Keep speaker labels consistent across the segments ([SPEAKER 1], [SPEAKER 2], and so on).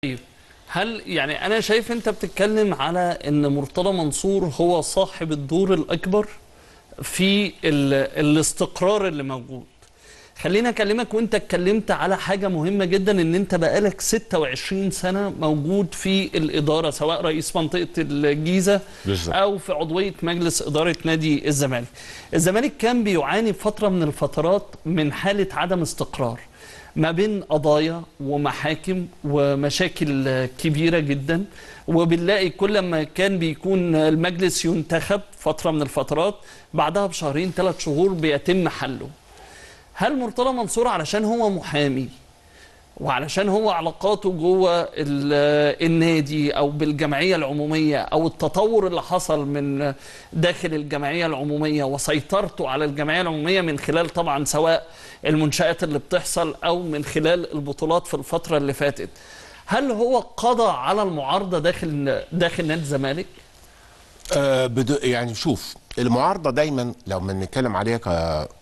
[SPEAKER 1] طيب هل يعني انا شايف انت بتتكلم على ان مرتضى منصور هو صاحب الدور الاكبر في ال... الاستقرار اللي موجود خليني اكلمك وانت اتكلمت على حاجه مهمه جدا ان انت بقالك 26 سنه موجود في الاداره سواء رئيس منطقه الجيزه
[SPEAKER 2] بالظبط.
[SPEAKER 1] او في عضويه مجلس اداره نادي الزمالك الزمالك كان بيعاني بفتره من الفترات من حاله عدم استقرار ما بين قضايا ومحاكم ومشاكل كبيره جدا وبنلاقي كل ما كان بيكون المجلس ينتخب فتره من الفترات بعدها بشهرين ثلاث شهور بيتم حله هل مرتضى منصور علشان هو محامي وعلشان هو علاقاته جوه ال- النادي او بالجمعيه العموميه او التطور اللي حصل من داخل الجمعيه العموميه وسيطرته على الجمعيه العموميه من خلال طبعا سواء المنشات اللي بتحصل او من خلال البطولات في الفتره اللي فاتت هل هو قضى على المعارضه داخل داخل نادي الزمالك؟
[SPEAKER 2] آه بدو يعني شوف المعارضه دايما لو بنتكلم عليها ك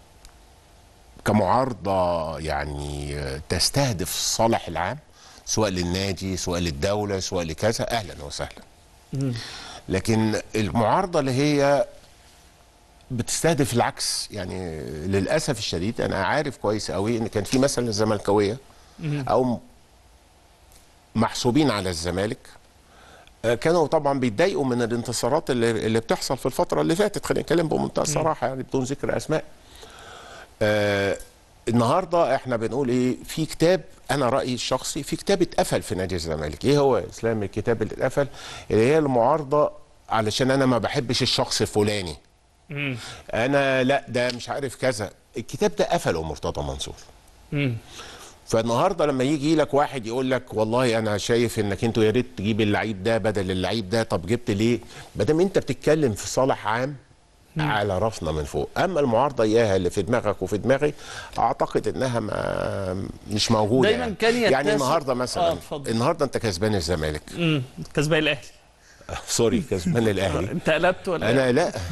[SPEAKER 2] كمعارضه يعني آه، تستهدف الصالح العام سواء للنادي سواء للدوله سواء لكذا اهلا وسهلا لكن المعارضه اللي هي بتستهدف العكس يعني للاسف الشديد انا عارف كويس قوي ان كان في مثلا الزملكاويه او محسوبين على الزمالك آه، كانوا طبعا بيتضايقوا من الانتصارات اللي, اللي بتحصل في الفتره اللي فاتت خلينا نتكلم بمنتهى الصراحه يعني بدون ذكر اسماء آه النهارده احنا بنقول ايه في كتاب انا رايي الشخصي في كتاب اتقفل في نادي الزمالك ايه هو يا اسلام الكتاب اللي اتقفل اللي هي المعارضه علشان انا ما بحبش الشخص الفلاني انا لا ده مش عارف كذا الكتاب ده قفله مرتضى منصور
[SPEAKER 1] مم.
[SPEAKER 2] فالنهارده لما يجي لك واحد يقول لك والله انا شايف انك انتوا يا ريت تجيب اللعيب ده بدل اللعيب ده طب جبت ليه؟ ما دام انت بتتكلم في صالح عام على راسنا من فوق اما المعارضه اياها اللي في دماغك وفي دماغي اعتقد انها ما مش موجوده
[SPEAKER 1] دايماً
[SPEAKER 2] يعني.
[SPEAKER 1] كان يتسم-
[SPEAKER 2] يعني النهارده مثلا
[SPEAKER 1] آه، اتفضل.
[SPEAKER 2] النهارده انت كسبان الزمالك
[SPEAKER 1] مم. كسبان الاهلي
[SPEAKER 2] سوري كسبان الاهلي
[SPEAKER 1] انت قلبت ولا إيه؟
[SPEAKER 2] انا لا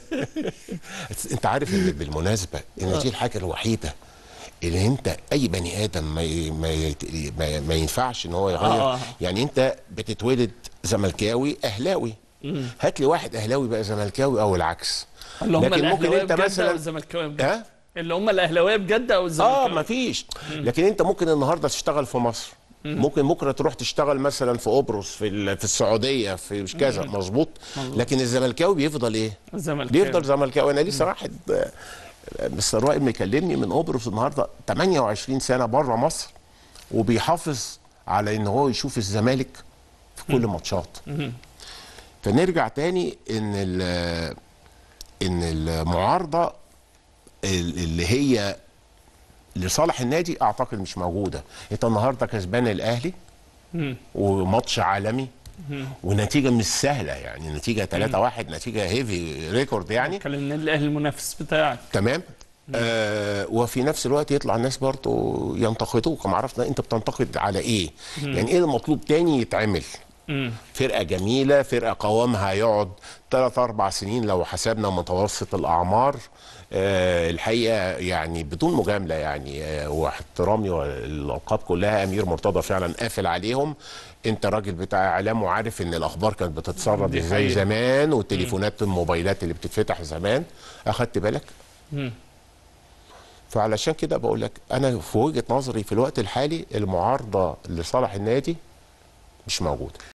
[SPEAKER 2] انت عارف ان بالمناسبه ان دي الحاجه الوحيده اللي انت اي بني ادم ما ي- ما ي- ما, ما ينفعش ان هو يغير
[SPEAKER 1] آه.
[SPEAKER 2] يعني انت بتتولد زملكاوي اهلاوي هات لي واحد اهلاوي بقى زملكاوي او العكس
[SPEAKER 1] اللي هم
[SPEAKER 2] لكن ممكن
[SPEAKER 1] الاهلاويه
[SPEAKER 2] انت
[SPEAKER 1] بجد او
[SPEAKER 2] مثلا
[SPEAKER 1] الزملكاويه بجد
[SPEAKER 2] ها
[SPEAKER 1] اللي هم الاهلاويه بجد او الزملكاويه
[SPEAKER 2] اه ما فيش لكن انت ممكن النهارده تشتغل في مصر ممكن بكره تروح تشتغل مثلا في قبرص في ال- في السعوديه في مش كذا مظبوط لكن الزملكاوي بيفضل ايه؟
[SPEAKER 1] الزملكاوي
[SPEAKER 2] بيفضل زملكاوي انا لسه واحد آه، مستر رائد مكلمني من قبرص النهارده 28 سنه بره مصر وبيحافظ على ان هو يشوف الزمالك في كل ماتشات فنرجع تاني ان ال- ان المعارضه ال- اللي هي لصالح النادي اعتقد مش موجوده انت النهارده كسبان الاهلي وماتش عالمي ونتيجه مش سهله يعني نتيجه 3 1 نتيجه هيفي ريكورد يعني
[SPEAKER 1] كان النادي الاهلي المنافس بتاعك
[SPEAKER 2] تمام آه وفي نفس الوقت يطلع الناس برضه ينتقدوك ما عرفنا انت بتنتقد على ايه يعني ايه المطلوب تاني يتعمل فرقه جميله فرقه قوامها يقعد 3 4 سنين لو حسبنا متوسط الاعمار آه الحقيقه يعني بدون مجامله يعني آه واحترامي والالقاب كلها امير مرتضى فعلا قافل عليهم انت راجل بتاع اعلام وعارف ان الاخبار كانت بتتسرب
[SPEAKER 1] دي
[SPEAKER 2] ازاي
[SPEAKER 1] حقيقة.
[SPEAKER 2] زمان والتليفونات الموبايلات اللي بتتفتح زمان اخدت بالك فعلشان كده بقول لك انا في وجهه نظري في الوقت الحالي المعارضه لصالح النادي مش موجوده